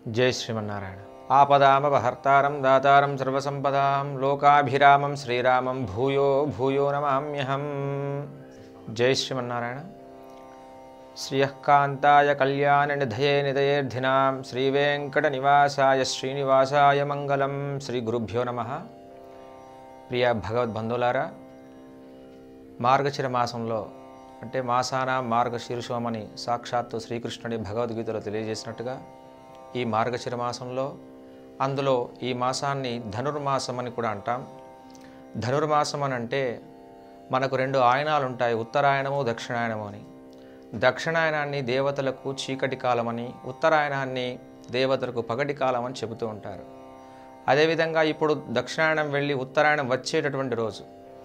జై శ్రీమన్నారాయణ ఆపదామపహర్తారం దాతారం సర్వసంపదాం లోకాభిరామం శ్రీరామం భూయో భూయో నమామ్యహం జై శ్రీమన్నారాయణ శ్రియకాంతాయ కళ్యాణ నిధయే నిదయేర్ధినాం శ్రీవేంకటనివాసాయ శ్రీనివాసాయ మంగళం శ్రీ గురుభ్యో నమ ప్రియ భగవద్బంధులారా మార్గశిర మాసంలో అంటే మాసాన మార్గశీర్షోమని సాక్షాత్తు శ్రీకృష్ణుడి భగవద్గీతలో తెలియజేసినట్టుగా ఈ మార్గశిర మాసంలో అందులో ఈ మాసాన్ని ధనుర్మాసం అని కూడా అంటాం ధనుర్మాసం అని అంటే మనకు రెండు ఆయనాలు ఉంటాయి ఉత్తరాయణము దక్షిణాయనము అని దక్షిణాయనాన్ని దేవతలకు చీకటి కాలమని ఉత్తరాయణాన్ని దేవతలకు పగటి కాలం అని చెబుతూ ఉంటారు అదేవిధంగా ఇప్పుడు దక్షిణాయనం వెళ్ళి ఉత్తరాయణం వచ్చేటటువంటి రోజు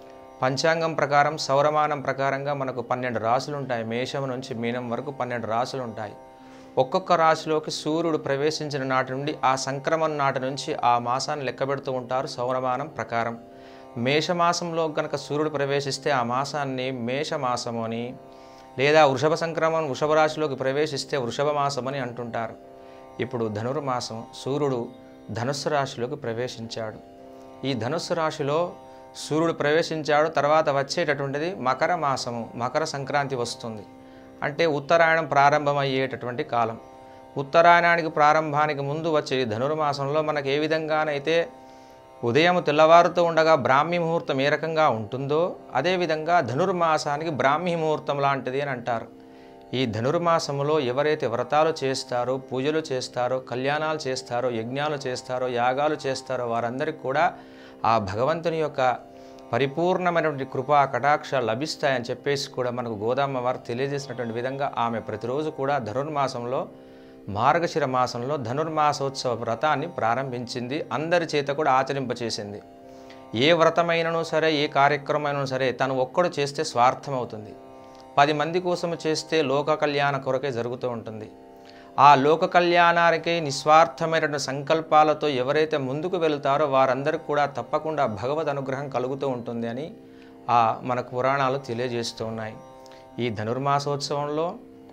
పంచాంగం ప్రకారం సౌరమానం ప్రకారంగా మనకు పన్నెండు రాసులు ఉంటాయి మేషం నుంచి మీనం వరకు పన్నెండు రాసులు ఉంటాయి ఒక్కొక్క రాశిలోకి సూర్యుడు ప్రవేశించిన నాటి నుండి ఆ సంక్రమణ నాటి నుంచి ఆ మాసాన్ని లెక్క పెడుతూ ఉంటారు సౌరమానం ప్రకారం మేషమాసంలో కనుక సూర్యుడు ప్రవేశిస్తే ఆ మాసాన్ని మేషమాసము అని లేదా వృషభ సంక్రమణం వృషభ రాశిలోకి ప్రవేశిస్తే వృషభ మాసం అని అంటుంటారు ఇప్పుడు ధనుర్మాసం సూర్యుడు ధనుస్సు రాశిలోకి ప్రవేశించాడు ఈ ధనుస్సు రాశిలో సూర్యుడు ప్రవేశించాడు తర్వాత వచ్చేటటువంటిది మకర మాసము మకర సంక్రాంతి వస్తుంది అంటే ఉత్తరాయణం ప్రారంభమయ్యేటటువంటి కాలం ఉత్తరాయణానికి ప్రారంభానికి ముందు వచ్చే ఈ ధనుర్మాసంలో మనకు ఏ విధంగానైతే ఉదయం తెల్లవారుతూ ఉండగా బ్రాహ్మీ ముహూర్తం ఏ రకంగా ఉంటుందో అదేవిధంగా ధనుర్మాసానికి బ్రాహ్మీ ముహూర్తం లాంటిది అని అంటారు ఈ ధనుర్మాసములో ఎవరైతే వ్రతాలు చేస్తారో పూజలు చేస్తారో కళ్యాణాలు చేస్తారో యజ్ఞాలు చేస్తారో యాగాలు చేస్తారో వారందరికీ కూడా ఆ భగవంతుని యొక్క పరిపూర్ణమైనటువంటి కృపా కటాక్షాలు లభిస్తాయని చెప్పేసి కూడా మనకు గోదామ్మ వారు తెలియజేసినటువంటి విధంగా ఆమె ప్రతిరోజు కూడా ధనుర్మాసంలో మార్గశిర మాసంలో ధనుర్మాసోత్సవ వ్రతాన్ని ప్రారంభించింది అందరి చేత కూడా ఆచరింపచేసింది ఏ వ్రతమైనను సరే ఏ కార్యక్రమైనా సరే తను ఒక్కడు చేస్తే స్వార్థం అవుతుంది పది మంది కోసం చేస్తే లోక కళ్యాణ కొరకే జరుగుతూ ఉంటుంది ఆ లోక కళ్యాణానికి నిస్వార్థమైనటువంటి సంకల్పాలతో ఎవరైతే ముందుకు వెళ్తారో వారందరికీ కూడా తప్పకుండా భగవద్ అనుగ్రహం కలుగుతూ ఉంటుంది అని ఆ మన పురాణాలు తెలియజేస్తూ ఉన్నాయి ఈ ధనుర్మాసోత్సవంలో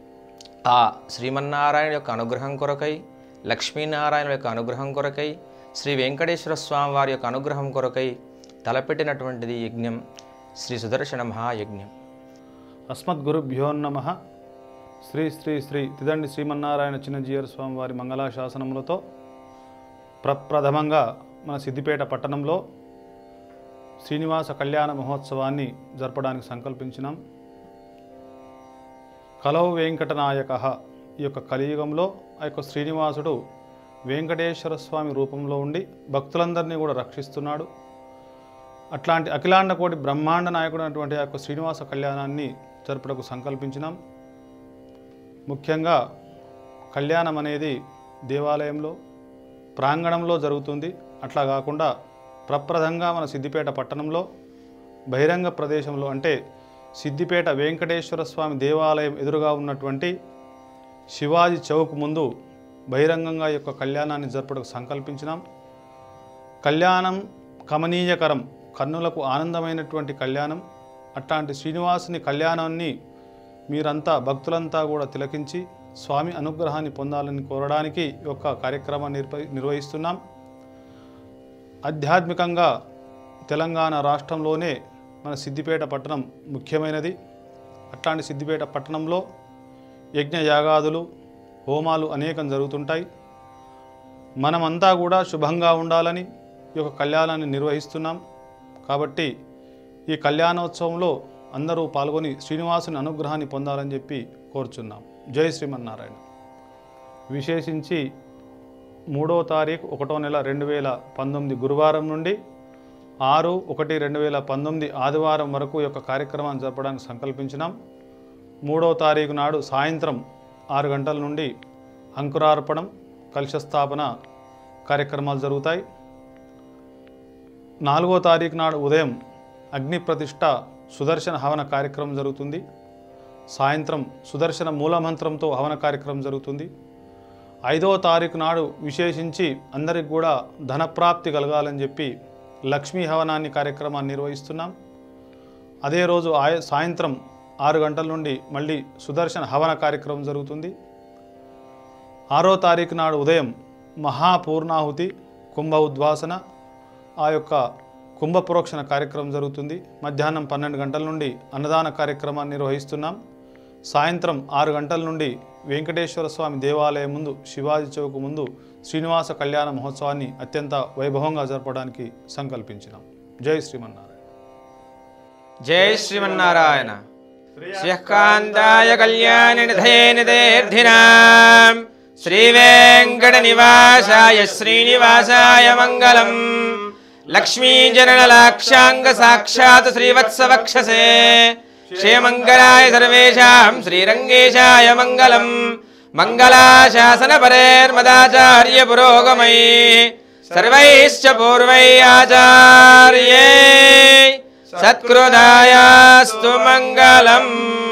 ఆ శ్రీమన్నారాయణ యొక్క అనుగ్రహం కొరకై లక్ష్మీనారాయణ యొక్క అనుగ్రహం కొరకై శ్రీ వెంకటేశ్వర స్వామి వారి యొక్క అనుగ్రహం కొరకై తలపెట్టినటువంటిది యజ్ఞం శ్రీ సుదర్శన మహాయజ్ఞం అస్మద్గురుభ్యో నమ శ్రీ శ్రీ శ్రీ తిదండి శ్రీమన్నారాయణ చిన్నజీయర్ స్వామి వారి మంగళాశాసనములతో ప్రప్రథమంగా మన సిద్దిపేట పట్టణంలో శ్రీనివాస కళ్యాణ మహోత్సవాన్ని జరపడానికి సంకల్పించినాం కలవు వెంకటనాయక ఈ యొక్క కలియుగంలో ఆ యొక్క శ్రీనివాసుడు వెంకటేశ్వర స్వామి రూపంలో ఉండి భక్తులందరినీ కూడా రక్షిస్తున్నాడు అట్లాంటి అఖిలాండ కోటి బ్రహ్మాండ నాయకుడు అయినటువంటి ఆ యొక్క శ్రీనివాస కళ్యాణాన్ని జరుపుటకు సంకల్పించినాం ముఖ్యంగా కళ్యాణం అనేది దేవాలయంలో ప్రాంగణంలో జరుగుతుంది అట్లా కాకుండా ప్రప్రదంగా మన సిద్దిపేట పట్టణంలో బహిరంగ ప్రదేశంలో అంటే సిద్దిపేట వెంకటేశ్వర స్వామి దేవాలయం ఎదురుగా ఉన్నటువంటి శివాజీ చౌక్ ముందు బహిరంగంగా ఈ యొక్క కళ్యాణాన్ని జరపడానికి సంకల్పించినాం కళ్యాణం కమనీయకరం కన్నులకు ఆనందమైనటువంటి కళ్యాణం అట్లాంటి శ్రీనివాసుని కళ్యాణాన్ని మీరంతా భక్తులంతా కూడా తిలకించి స్వామి అనుగ్రహాన్ని పొందాలని కోరడానికి ఈ యొక్క కార్యక్రమాన్ని నిర్వ నిర్వహిస్తున్నాం ఆధ్యాత్మికంగా తెలంగాణ రాష్ట్రంలోనే మన సిద్దిపేట పట్టణం ముఖ్యమైనది అట్లాంటి సిద్దిపేట పట్టణంలో యజ్ఞ యాగాదులు హోమాలు అనేకం జరుగుతుంటాయి మనమంతా కూడా శుభంగా ఉండాలని ఈ యొక్క కళ్యాణాన్ని నిర్వహిస్తున్నాం కాబట్టి ఈ కళ్యాణోత్సవంలో అందరూ పాల్గొని శ్రీనివాసుని అనుగ్రహాన్ని పొందాలని చెప్పి కోరుచున్నాం జై శ్రీమన్నారాయణ విశేషించి మూడో తారీఖు ఒకటో నెల రెండు వేల పంతొమ్మిది గురువారం నుండి ఆరు ఒకటి రెండు వేల పంతొమ్మిది ఆదివారం వరకు ఈ యొక్క కార్యక్రమాన్ని జరపడానికి సంకల్పించినాం మూడో తారీఖు నాడు సాయంత్రం ఆరు గంటల నుండి అంకురార్పణం కలశస్థాపన కార్యక్రమాలు జరుగుతాయి నాలుగో తారీఖు నాడు ఉదయం అగ్ని ప్రతిష్ట సుదర్శన హవన కార్యక్రమం జరుగుతుంది సాయంత్రం సుదర్శన మూలమంత్రంతో హవన కార్యక్రమం జరుగుతుంది ఐదవ తారీఖు నాడు విశేషించి అందరికి కూడా ధనప్రాప్తి కలగాలని చెప్పి లక్ష్మీ హవనాన్ని కార్యక్రమాన్ని నిర్వహిస్తున్నాం అదే రోజు ఆయ సాయంత్రం ఆరు గంటల నుండి మళ్ళీ సుదర్శన హవన కార్యక్రమం జరుగుతుంది ఆరో తారీఖు నాడు ఉదయం మహాపూర్ణాహుతి కుంభ ఉద్వాసన ఆ యొక్క కుంభ ప్రోక్షణ కార్యక్రమం జరుగుతుంది మధ్యాహ్నం పన్నెండు గంటల నుండి అన్నదాన కార్యక్రమాన్ని నిర్వహిస్తున్నాం సాయంత్రం ఆరు గంటల నుండి వెంకటేశ్వర స్వామి దేవాలయం ముందు శివాజీ చౌక్ ముందు శ్రీనివాస కళ్యాణ మహోత్సవాన్ని అత్యంత వైభవంగా జరపడానికి సంకల్పించినాం జై శ్రీమన్నారాయణ జై శ్రీమన్నారాయణ శ్రీకాంతాయ కళ్యాణి నిధయే నిధేర్ధినాం శ్రీవేంకట నివాసాయ శ్రీనివాసాయ మంగళం లక్ష్మీజననలాక్షాంగ సాక్షాత్ శ్రీవత్సవక్షసే క్షేమంగళాయ సర్వేషాం శ్రీరంగేశాయ మంగళం మంగళాశాసన పరేర్మదాచార్య పురోగమై సర్వైశ్చ పూర్వై ఆచార్యే సత్కృదాయాస్తు మంగళం